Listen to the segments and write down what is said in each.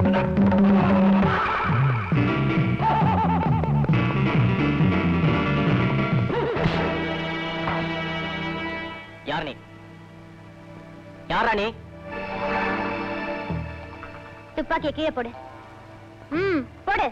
யார் நீ யாரா நீ துப்பாக்கியை கீழே போடு ம் போடு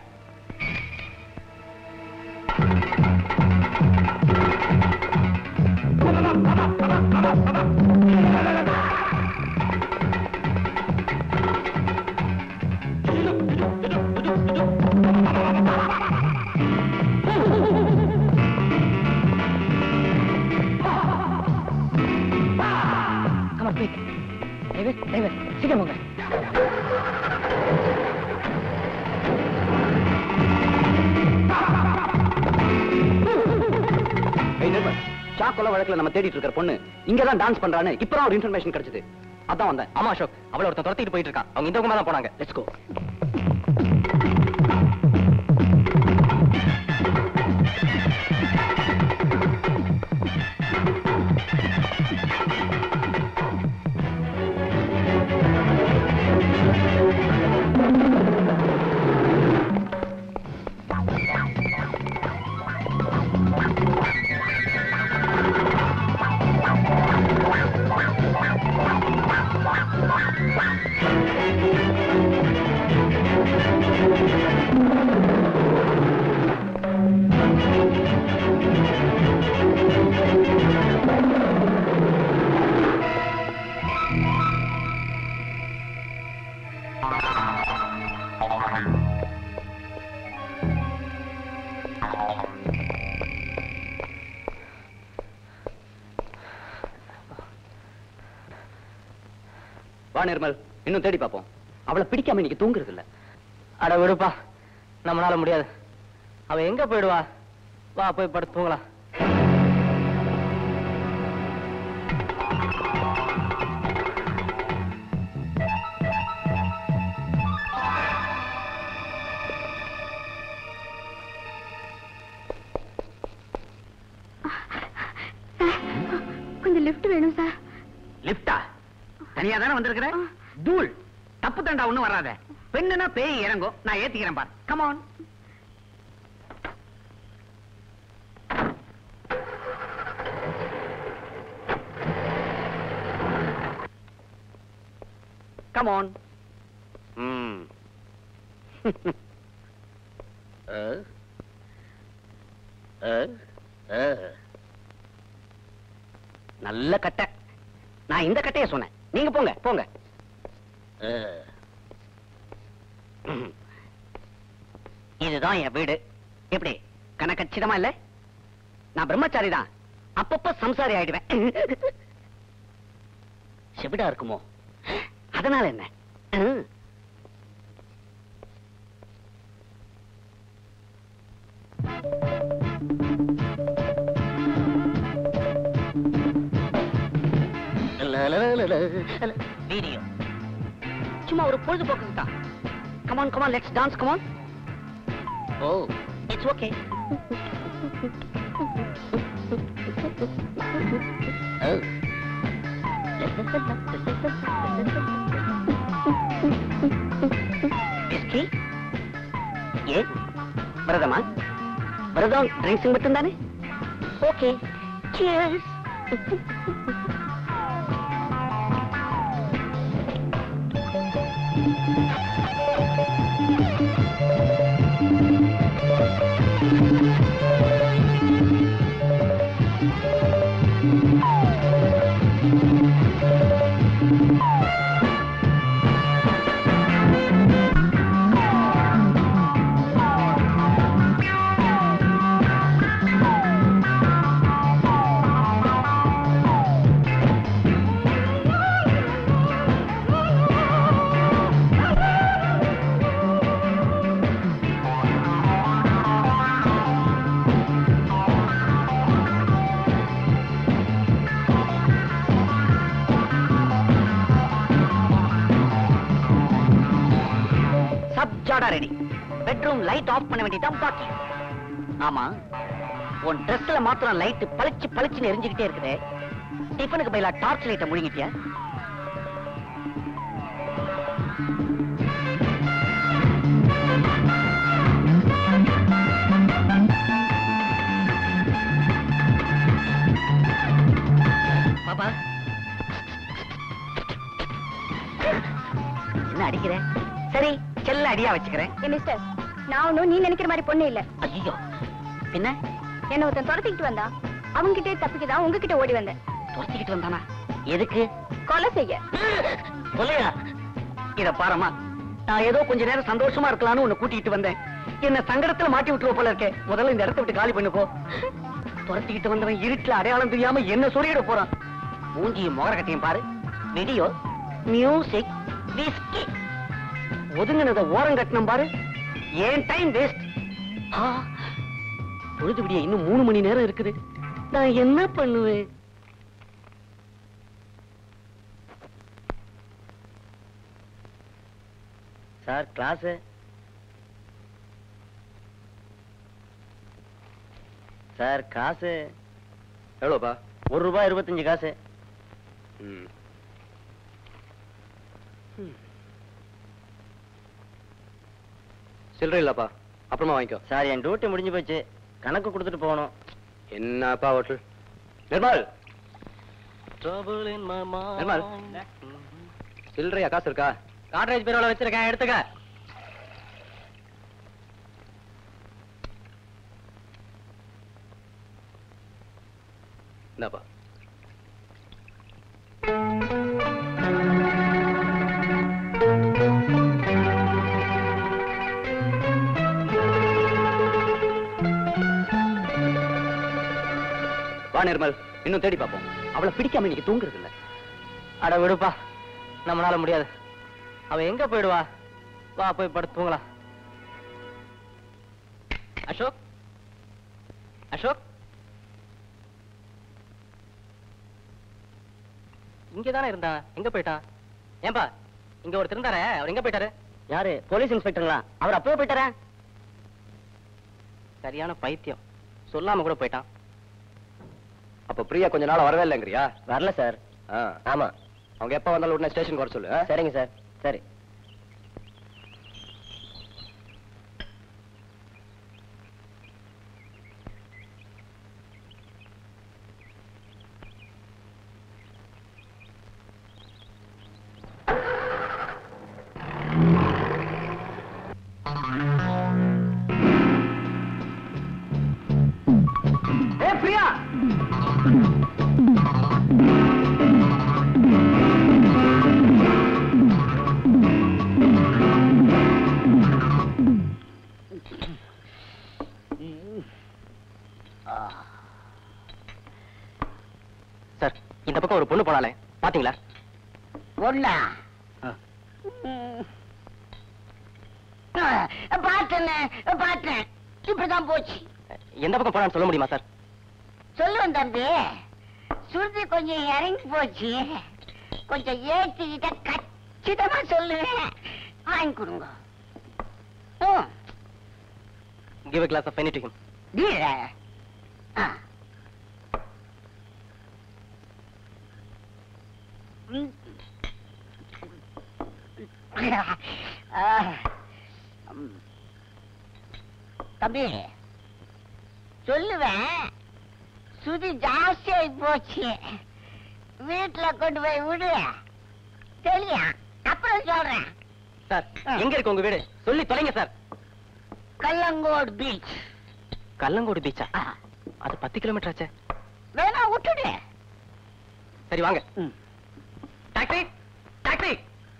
கமா குயிக் டிரைவர் டிரைவர் சீக்கிரம் போங்க ஏய் நிர்மல் ஷாக் கொலை வழக்குல நம்ம தேடிட்டு இருக்கிற பொண்ணு இங்க தான் டான்ஸ் பண்றான்னு இப்பதான் ஒரு இன்ஃபர்மேஷன் கிடைச்சது அதான் வந்தேன் ஆமா அசோக் அவளை ஒருத்தன் துரத்திட்டு போயிட்டு இருக்கான் அவங்க இந்த பக்கமா தான் போனாங்க லெட்ஸ் கோ வா நிர்மல் இன்னும் தேடி பார்ப்போம் அவளை பிடிக்காம இன்னைக்கு தூங்குறது இல்ல அட விடுப்பா நம்மளால முடியாது அவ எங்க போயிடுவா வா போய் படுத்து தூங்கலாம் கொஞ்சம் லிஃப்ட் வேணும் சார் லிப்டா தனியா தானே வந்திருக்கிற தூள் தப்பு தண்டா ஒண்ணும் வராத பெண்ணுனா பேய் இறங்கும் நான் ஏத்திக்கிறேன் பார் கமான் கமான் ம் அ அ அ நல்ல கட்டை நான் இந்த கட்டைய சொன்னேன் நீங்க போங்க போங்க அ. ம். இதுதான் என் வீடு எப்படி கணக்கச்சிதமா இல்ல நான் பிரம்மச்சாரி தான் அப்பப்ப சம்சாரி ஆயிடுவேன் செவிடா இருக்குமோ அதனால என்ன ம். வீடியோ சும்மா ஒரு பொழுதுபோக்கு தான் come on come on let's dance come on oh it's okay whisky ஏ விரதமா விரதம் ட்ரிங்க்ஸிங் மட்டும்தானே ஓகே Cheers. சப் ஜாடா ரெடி பெட்ரூம் லைட் ஆஃப் பண்ண வேண்டியதான் பாக்கி ஆமா உன் ட்ரெஸ்ல மாத்திரம் லைட் பளிச்சு பளிச்சுன்னு எரிஞ்சுக்கிட்டே இருக்குதே டிஃபனுக்கு பதிலா டார்ச் லைட்டை முழுங்கிட்டியா என்ன அடிக்கிற சரி செல்ல அடியா வச்சுக்கிறேன் ஏ மிஸ்டர் நான் ஒண்ணும் நீ நினைக்கிற மாதிரி பொண்ணு இல்ல ஐயோ பின்ன என்ன ஒருத்தன் துரத்திக்கிட்டு வந்தா அவங்க கிட்டே தப்பிக்கதான் உங்ககிட்ட ஓடி வந்தேன் துரத்திக்கிட்டு வந்தானா எதுக்கு கொலை செய்ய கொலையா இத பாரம்மா நான் ஏதோ கொஞ்ச நேரம் சந்தோஷமா இருக்கலாம்னு உன்னை கூட்டிட்டு வந்தேன் என்ன சங்கடத்துல மாட்டி விட்டுருவ போல இருக்கே முதல்ல இந்த இடத்த விட்டு காலி பண்ணு போ துரத்திக்கிட்டு வந்தவன் இருட்டுல அடையாளம் தெரியாம என்ன சொல்லிட போறான் மூஞ்சியும் முகரக்கட்டையும் பாரு வீடியோ மியூசிக் விஸ்கி ஒதுங்கினத ஓரம் கட்டணும் பாரு ஏன் டைம் வேஸ்ட் பொழுது விடிய இன்னும் மூணு மணி நேரம் இருக்குது நான் என்ன பண்ணுவேன் சார் கிளாஸ் சார் காசு எவ்வளோப்பா ஒரு ரூபாய் இருபத்தஞ்சு காசு ம் சில்லறை இல்லப்பா அப்புறமா வாங்கிக்கோ சார் என் டியூட்டி முடிஞ்சு போச்சு கணக்கு கொடுத்துட்டு போகணும் என்னப்பா ஹோட்டல் நிர்மல் நிர்மல் சில்லறையா காசு இருக்கா காட்ரேஜ் பேரோட வச்சிருக்கேன் எடுத்துக்க இந்தாப்பா வா நிர்மல் இன்னும் தேடி பார்ப்போம் அவளை பிடிக்காம இன்னைக்கு தூங்குறது இல்ல அட விடுப்பா நம்மளால முடியாது அவ எங்க போயிடுவா வா போய் படுத்து தூங்கலாம் அசோக் அசோக் இங்க தானே இருந்தான் எங்க போயிட்டான் ஏன்பா இங்க ஒருத்தர் இருந்தாரே அவர் எங்க போயிட்டாரு யாரு போலீஸ் இன்ஸ்பெக்டருங்களா அவர் அப்பவே போயிட்டாரா சரியான பைத்தியம் சொல்லாம கூட போயிட்டான் அப்ப பிரியா கொஞ்ச நாள் வரவே இல்லைங்கிறியா வரல சார் ஆ. ஆமா அவங்க எப்ப வந்தாலும் உடனே ஸ்டேஷனுக்கு வர சொல்லு ஆ? சரிங்க சார் சரி ஏ பிரியா சார் இந்த பக்கம் ஒரு பொண்ணு போனாலே பாத்தீங்களா ஒண்ணா ஆ. பார்த்தேன் பார்த்தேன் இப்படிதான் போச்சு எந்த பக்கம் போனான்னு சொல்ல முடியுமா சார் சொல்லுவேன் தம்பி சுருதி கொஞ்சம் இறங்கி போச்சு கொஞ்சம் ஏற்றிக்கிட்ட கச்சிதமா சொல்லுவேன் வாங்கி கொடுங்க ம், give a glass of penny to him டீல. ஆ. ம். ஆ. ம். தம்பி சொல்லுவேன் சுதி ஜாஸ்தியாகி போச்சு வீட்டுல கொண்டு போய் விடு தெரியா அப்புறம் சொல்றேன் சார் ஆ. எங்க இருக்கு உங்க வீடு சொல்லி தொலைங்க சார் கல்லங்கோடு பீச் கல்லங்கோடு பீச்சா அது பத்து கிலோமீட்டர் ஆச்சே வேணா விட்டுடு சரி வாங்க ம். டாக்ஸி டாக்ஸி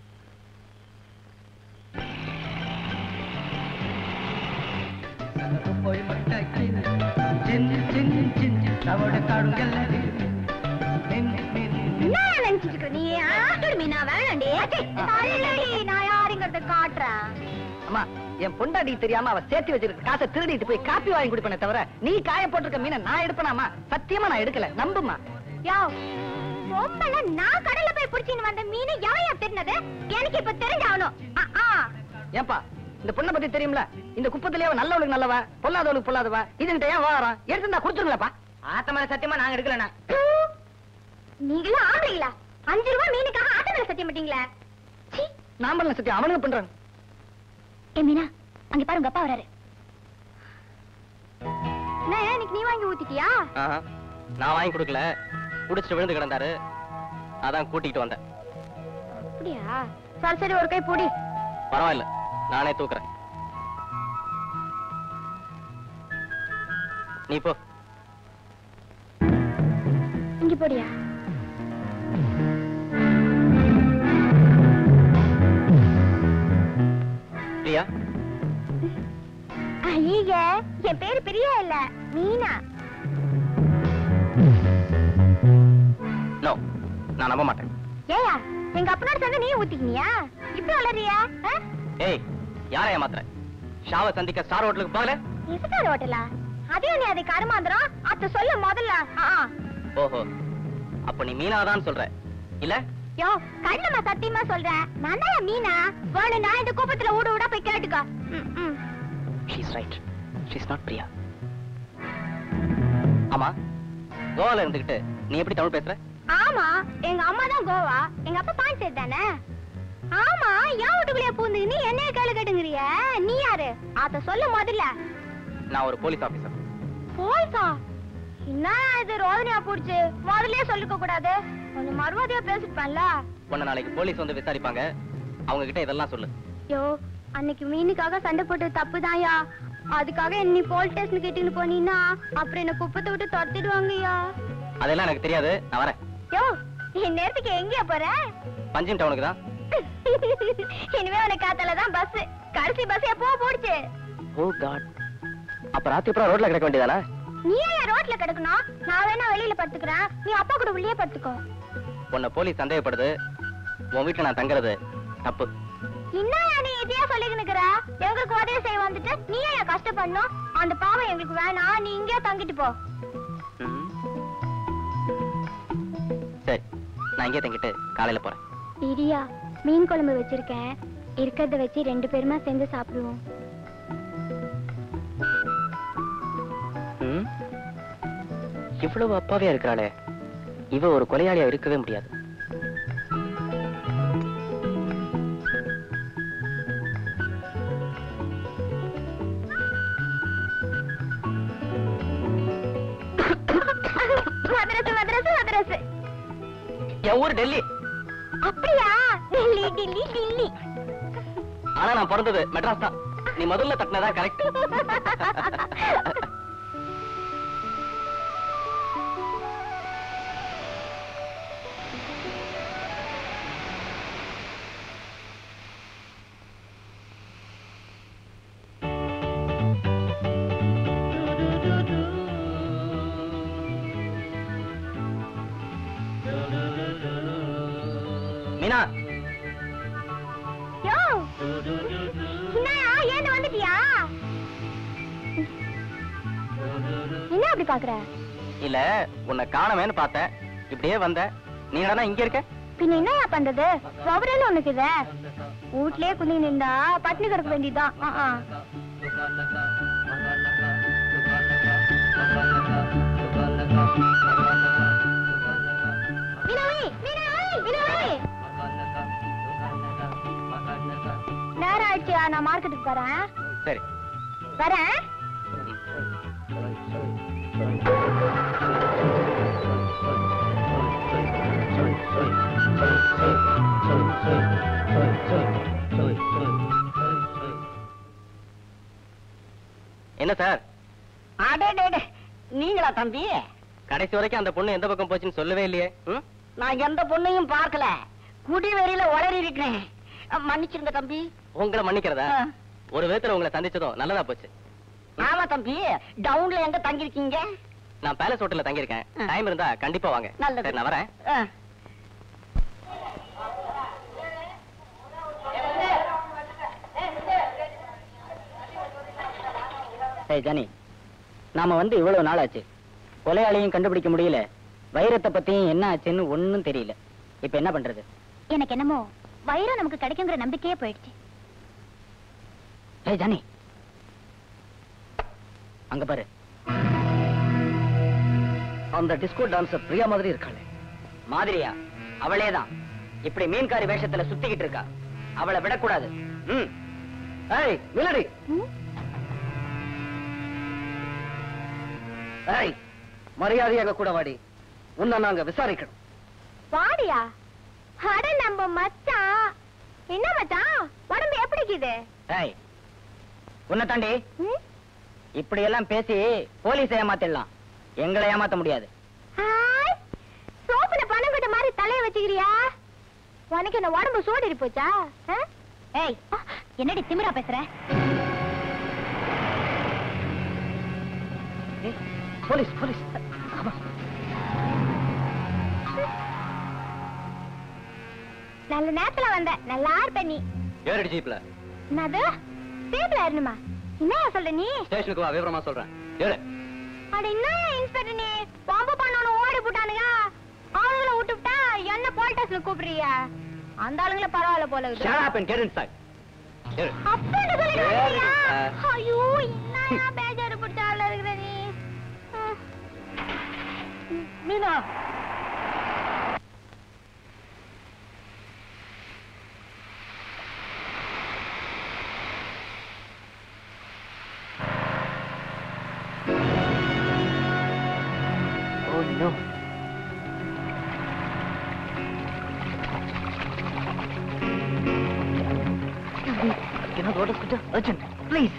என்ன நினைச்சிட்டு இருக்க நீ ஆட்டோடு மீனா வேணாண்டி தள்ளுடி நான் யாருங்கிறத காட்டுறேன் அம்மா என் பொண்டாட்டிக்கு தெரியாம அவ சேர்த்து வச்சிருக்க காசை திருடிட்டு போய் காப்பி வாங்கி குடிப்பேனே தவிர நீ காய போட்டிருக்க மீனை நான் எடுப்பேனாமா சத்தியமா நான் எடுக்கல நம்புமா யோ பொம்பளை நான் கடல்ல போய் புடிச்சின்னு வந்த மீனை எவையா தெரிஞ்சது எனக்கு இப்ப தெரிஞ்சாகணும் ஆ, ஆ. ஏன்பா இந்த பொண்ணை பத்தி தெரியும்ல இந்த குப்பத்திலேயே அவ நல்லவளுக்கு நல்லவ பொல்லாதவளுக்கு பொல்லாதவ இதுகிட்ட ஏன் வாரம் எடுத்துருந்தா கொடுத்துருங்களப்பா ஆத்த மேல சத்தியமா நாங்க எடுக்கலண்ணா தூ. நீங்களும் ஆம்பளைங்களா அஞ்சு ரூபாய் மீனுக்காக ஆட்ட மேல சத்தியம் மாட்டீங்களா சீ. நாம சத்தியம் அவனுக்கு பண்றாங்க ஏ மீனா அங்க பாரு உங்க அப்பா வராரு என்ன இன்னைக்கு நீ வாங்கி ஊத்திட்டியா ஆஹா. நான் வாங்கி கொடுக்கல குடிச்சிட்டு விழுந்து கிடந்தாரு அதான் கூட்டிட்டு வந்தேன் அப்படியா சரி சரி ஒரு கை பொடி பரவாயில்ல நானே தூக்குறேன் நீ போ இங்க போடியா பிரியா ஐய என் பேரு பிரியா இல்ல மீனா நோ நான் நம்ப மாட்டேன் ஏயா எங்க அப்பனோட சேர்ந்து நீ ஊத்திக்கினியா இப்படி வளரியா ஏய் யாரை ஏமாத்துற ஷாவை சந்திக்க ஸ்டார் ஹோட்டலுக்கு போகல இசுக்கார் ஹோட்டலா அதையும் நீ அதை கருமாந்திரம் அத்த சொல்ல முதல்ல ஆ, ஆ. ஓஹோ அப்ப நீ மீனாதான் சொல்ற இல்ல யோ கண்ணுமா சத்தியமா சொல்றேன் நான் தான் மீனா வேணும் நான் இந்த கூப்பத்துல ஊட ஊட போய் கேட்டுக்கோ ம், ம். She's right she's not Priya ஆமா கோவால இருந்துகிட்டு நீ எப்படி தமிழ் பேசுற ஆமா எங்க அம்மா தான் கோவா எங்க அப்பா பாண்டிச்சேரி தானே ஆமா என் வீட்டுக்குள்ளே பூந்து நீ என்னைய கேளு கேட்டுங்கிறிய நீ யாரு அத சொல்ல முதல்ல நான் ஒரு போலீஸ் ஆபீசர் போய்க்கா என்ன இது ரோதனையா போடுச்சு முதல்லயே சொல்லிக்க கூடாது கொஞ்சம் மறுவாதியா பேசிருப்பேன்ல உன்னை நாளைக்கு போலீஸ் வந்து விசாரிப்பாங்க அவங்க கிட்ட இதெல்லாம் சொல்லு யோ அன்னைக்கு மீனுக்காக சண்டை போட்டது தப்புதான்யா அதுக்காக நீ போலீஸ் ஸ்டேஷன் கிட்டின்னு போனீன்னா அப்புறம் என்ன குப்பத்தை விட்டு துரத்திடுவாங்கய்யா அதெல்லாம் எனக்கு தெரியாது நான் வரேன் யோ என் நேரத்துக்கு எங்கேயா போற பஞ்சின் டவுனுக்கு தான் இனிமே உனக்கு காத்தால தான் பஸ் கடைசி பஸ் எப்போ போடுச்சு ஓ காட் அப்ப ராத்திரி அப்புறம் ரோட்ல கிடக்க வேண்டியதானே நீ ஏன் ரோட்ல கிடக்கணும் நான் வேணா வெளியில படுத்துக்கிறேன் நீ அப்பா கூட உள்ளே படுத்துக்கோ உன்னை போலீஸ் சந்தேகப்படுது உன் வீட்டுல நான் தங்குறது தப்பு இன்னும் நீ இதையா சொல்லிக்கினுக்குற எங்களுக்கு உதவி செய்ய வந்துட்டு நீ ஏன் கஷ்டப்படணும் அந்த பாவம் எங்களுக்கு வேணாம் நீ இங்கேயே தங்கிட்டு போ ம். சரி நான் இங்கே தங்கிட்டு காலையில போறேன் இடியா மீன் குழம்பு வச்சிருக்கேன் இருக்கிறத வச்சு ரெண்டு பேருமா சேர்ந்து சாப்பிடுவோம் ம்? இவ்வளவு அப்பாவியா இருக்கிறாளே இவ ஒரு கொலையாளியா இருக்கவே முடியாது மதரசு மதரசு மதரசு என் ஊர் டெல்லி அப்படியா டில்லி டில்லி டில்லி ஆனா நான் பிறந்தது மெட்ராஸ் தான் நீ முதல்ல தட்டினதா கரெக்ட் மீனா யோ என்னயா ஏன் வந்துட்டியா என்ன அப்படி பாக்குற இல்ல உன்னை காணமேன்னு பார்த்தேன் இப்படியே வந்த நீ என்னடா இங்க இருக்க பின்ன என்னயா பண்றது விவரம்னு உனக்கு இத வீட்லயே குந்தி நின்றா பட்டினி கிடக்க வேண்டியதுதான் ஆ, ஆ. மீனாவி, மீனாவி, மீனாவி. நேரம் ஆயிடுச்சியா நான் மார்க்கெட்டுக்கு போறேன் சரி வரேன் என்ன சார் அடே நீங்களா தம்பி கடைசி வரைக்கும் அந்த பொண்ணு எந்த பக்கம் போச்சுன்னு சொல்லவே இல்லையே ம்? நான் எந்த பொண்ணையும் பார்க்கல குடி வெறியில உளறி இருக்கிறேன் மன்னிச்சிருங்க தம்பி உங்களை மன்னிக்கிறதா ஆ. ஒரு விதத்துல உங்களை சந்திச்சதும் நல்லதா போச்சு ஆமா தம்பி டவுன்ல எங்க தங்கிருக்கீங்க நான் பேலஸ் ஹோட்டல்ல தங்கியிருக்கேன் ஆ. டைம் இருந்தா கண்டிப்பா வாங்க நல்லது. சரி நான் வரேன் ஆ. ஏய் ஜானி நாம வந்து இவ்வளவு நாள் ஆச்சு கொலையாளியும் கண்டுபிடிக்க முடியல வைரத்தை பத்தியும் என்ன ஆச்சுன்னு ஒண்ணும் தெரியல இப்ப என்ன பண்றது எனக்கு என்னமோ வைரம் நமக்கு கிடைக்குங்கிற நம்பிக்கையே போயிடுச்சு ஏய் ஜானி அங்க பாரு அந்த டிஸ்கோ டான்ஸர் பிரியா மாதிரி இருக்காளே மாதிரியா அவளேதான் இப்படி மீன்காரி வேஷத்துல சுத்திக்கிட்டு இருக்கா அவளை விடக்கூடாது ம் ஏய் மிலடி ம்? ஏய் மரியாதையாக கூட வாடி உன்னை நாங்க விசாரிக்கணும் வாடியா அட நம்ம மச்சான் என்ன மச்சான் உடம்பு எப்படி இருக்குது ஏய் உன்னை தாண்டி ம்? இப்படி எல்லாம் பேசி போலீஸ் ஏமாத்திடலாம் எங்களை ஏமாத்த முடியாது ஹாய் சோப்புல பணம் கட்ட மாதிரி தலைய வச்சுக்கிறியா உனக்கு என்ன உடம்பு சோடிரி போச்சா ஆ? ஏய் என்னடி திமிரா பேசுற போலீஸ் போலீஸ் நல்ல நேரத்துல வந்த நல்லா இருப்ப நீ ஏறடி ஜீப்ல என்னது சேப்ல ஏறணுமா என்ன சொல்ற நீ ஸ்டேஷனுக்கு வா விவரமா சொல்றேன் ஏறு அட என்ன இன்ஸ்பெக்டர் நீ பாம்பு பண்ணவன ஓடி போட்டானுங்க ஆளுங்களை விட்டுவிட்டா என்ன போல்டஸ்ல கூப்பிடுறியா அந்த ஆளுங்கள பரவாயில்ல போல இருக்குது. Shut up and get inside. ஏறு அப்ப என்ன சொல்லிட்டு ஏறி, வர்றியா? ஆ. ஐயோ என்ன பேஜாரு பிடிச்ச ஆளா இருக்கிற நீ ம். Meena oh no cannot order scooter urgent please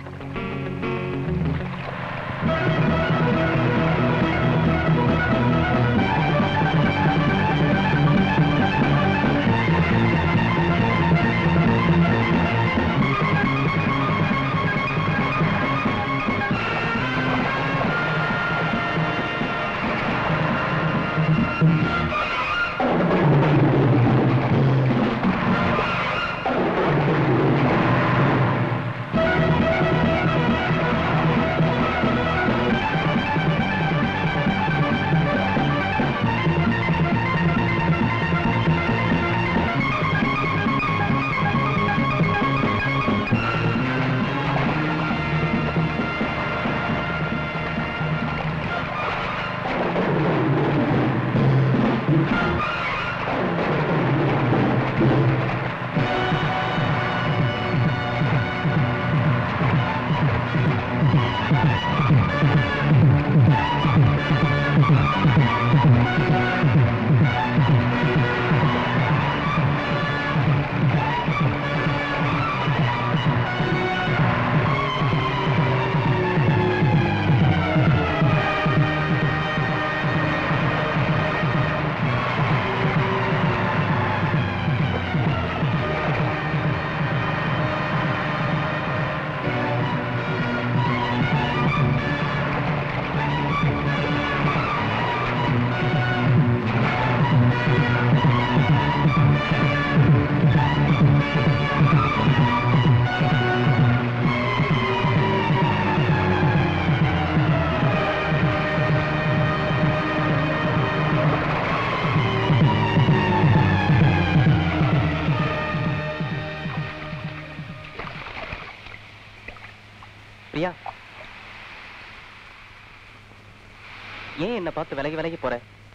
Priya ஏன் என்ன பார்த்து விலகி விலகி போற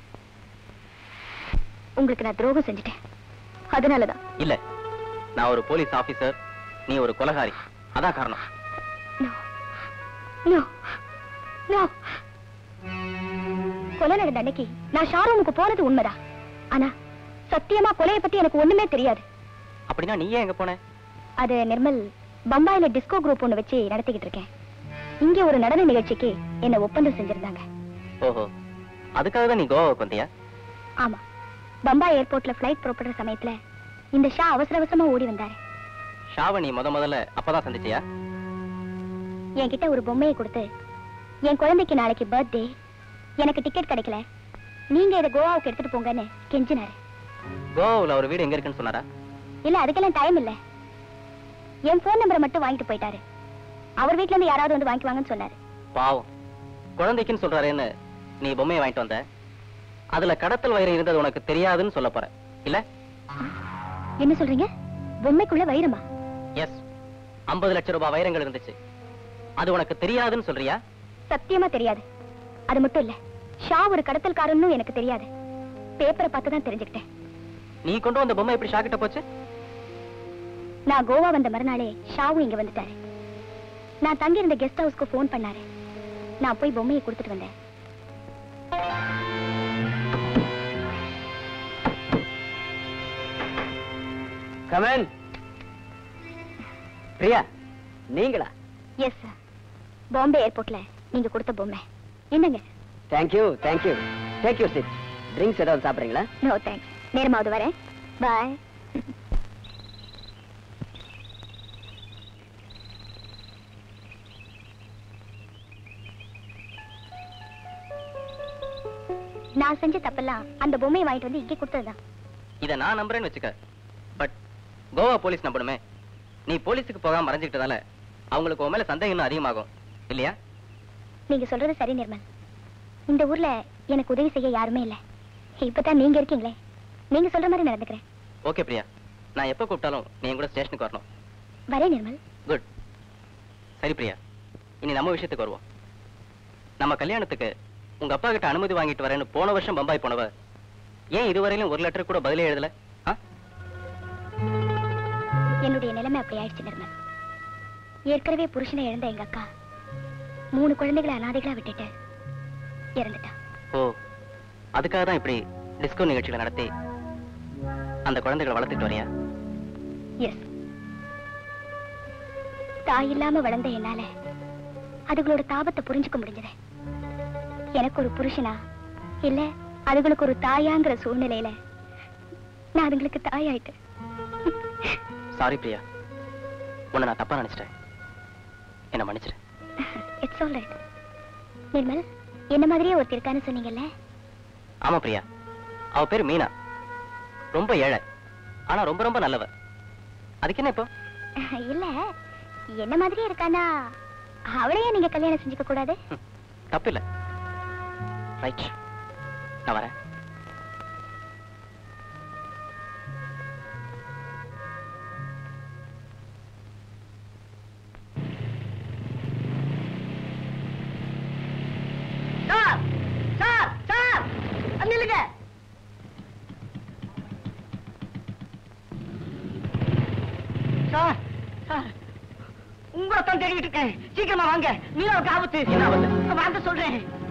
உங்களுக்கு நான் துரோகம் செஞ்சுட்டேன் அதனாலதான் இல்ல நான் ஒரு போலீஸ் ஆபீசர் நீ ஒரு கொலகாரி அதான் காரணம் நோ நோ கொலை நடந்த அன்னைக்கு நான் ஷாரூமுக்கு போனது உண்மைதான் ஆனா சத்தியமா கொலையை பத்தி எனக்கு ஒண்ணுமே தெரியாது அப்படின்னா நீ ஏன் எங்க போன அது நிர்மல் பம்பாயில டிஸ்கோ குரூப் ஒண்ணு வச்சு நடத்திக்கிட்டு இருக்கேன் இங்க ஒரு நடன நிகழ்ச்சிக்கு என்ன ஒப்பந்தம் செஞ்சிருந்தாங்க ஓஹோ அதுக்காக தான் நீ கோவாவுக்கு வந்தியா ஆமா பம்பாய் ஏர்போர்ட்ல ஃபிளைட் புறப்படுற சமயத்துல இந்த ஷா அவசர அவசரமா ஓடி வந்தாரு ஷாவை நீ முத முதல்ல அப்பதான் சந்திச்சியா என்கிட்ட ஒரு பொம்மையை கொடுத்து என் குழந்தைக்கு நாளைக்கு பர்த்டே எனக்கு டிக்கெட் கிடைக்கல நீங்க இதை கோவாவுக்கு எடுத்துட்டு போங்கன்னு கெஞ்சினாரு கோவாவுல ஒரு வீடு எங்க இருக்குன்னு சொன்னாரா இல்ல அதுக்கெல்லாம் டைம் இல்ல என் போன் நம்பரை மட்டும் வாங்கிட்டு போயிட்டாரு அவர் வீட்ல இருந்து யாராவது வந்து வாங்கிக்குவாங்கன்னு சொன்னாரு பாவம் குழந்தைக்குன்னு சொல்றாரேன்னு நீ பொம்மையை வாங்கிட்டு வந்த அதுல கடத்தல் வயிறு இருந்தது உனக்கு தெரியாதுன்னு சொல்ல போற இல்ல என்ன சொல்றீங்க பொம்மைக்குள்ள வைரமா எஸ் 50 லட்சம் ரூபாய் வைரங்கள் இருந்துச்சு அது உனக்கு தெரியாதுன்னு சொல்றியா சத்தியமா தெரியாது அது மட்டும் இல்ல ஷா ஒரு கடத்தல்காரன்னு எனக்கு தெரியாது பேப்பரை பார்த்து தான் தெரிஞ்சுக்கிட்டேன் நீ கொண்டு வந்த பொம்மை எப்படி ஷாக்கிட்ட போச்சு நான் கோவா வந்த மறுநாளே ஷாவும் இங்க வந்துட்டாரு நான் தங்கி இருந்த கெஸ்ட் ஹவுஸ்க்கு ஃபோன் பண்ணாரு நான் போய் பொம்மையை கொடுத்துட்டு வந்தேன் கமன் பிரியா நீங்களா எஸ் சார் பாம்பே ஏர்போர்ட்ல நீங்க கொடுத்த பொம்மை என்னங்க thank you thank you take you sit drinks ஏதாவது சாப்பிட்றீங்களா நோ தேங்க்ஸ் நேரமாவது வரேன் பாய் நான் செஞ்ச தப்பெல்லாம் அந்த பொம்மையை வாங்கிட்டு வந்து இங்கே கொடுத்ததுதான் இதை நான் நம்புறேன்னு வச்சுக்க பட் கோவா போலீஸ் நம்பணுமே நீ போலீஸுக்கு போகாம மறைஞ்சுக்கிட்டதால அவங்களுக்கு உன் மேல சந்தேகம் இன்னும் அதிகமாகும் இல்லையா நீங்க சொல்றது சரி நிர்மல் இந்த ஊர்ல எனக்கு உதவி செய்ய யாருமே இல்ல இப்பதான் நீங்க இருக்கீங்களே நீங்க சொல்ற மாதிரி நடந்துக்கிறேன் ஓகே பிரியா நான் எப்போ கூப்பிட்டாலும் நீ என் கூட ஸ்டேஷனுக்கு வரணும் வரேன் நிர்மல் குட் சரி பிரியா இனி நம்ம விஷயத்துக்கு வருவோம் நம்ம கல்யாணத்துக்கு உங்க அப்பா கிட்ட அனுமதி வாங்கிட்டு வரேன்னு போன வருஷம் பம்பாய் போனவ ஏன் இதுவரையிலும் ஒரு லெட்டர் கூட பதிலே எழுதல ஆ? என்னுடைய நிலைமை அப்படி ஆயிடுச்சு நிர்மல் ஏற்கனவே புருஷனை இழந்த எங்க அக்கா மூணு குழந்தைகளை அனாதைகளா விட்டுட்டு இறந்துட்டா ஓ அதுக்காக தான் இப்படி டிஸ்கோ நிகழ்ச்சிகளை நடத்தி அந்த குழந்தைகளை வளர்த்துட்டு வரியா எஸ் தாய் இல்லாம வளர்ந்த என்னால அதுகளோட தாபத்தை புரிஞ்சுக்க முடிஞ்சது எனக்கு ஒரு புருஷனா இல்ல அதுகளுக்கு ஒரு தாயாங்கிற சூழ்நிலையில நான் அதுங்களுக்கு தாயாயிட்டேன் சாரி பிரியா உன்னை நான் தப்பா நினைச்சிட்டேன் என்ன மன்னிச்சிரு இட்ஸ் ஆல் ரைட் நிர்மல் என்ன மாதிரியே ஒருத்தர் இருக்கான்னு சொன்னீங்கல்ல ஆமா பிரியா அவ பேர் மீனா ரொம்ப ஏழை ஆனா ரொம்ப ரொம்ப நல்லவ அதுக்கு என்ன இப்போ இல்ல என்ன மாதிரியே இருக்கானா அவளையே நீங்க கல்யாணம் செஞ்சுக்க கூடாது தப்பு இல்ல ரைட் நான் வரேன் சார் சார் சார் நில்லுங்க சார் சார் உங்களை தான் தேடிட்டு இருக்கேன் சீக்கிரமா வாங்க மீனாவுக்கு ஆபத்து என்ன ஆபத்து? வாங்க சொல்றேன்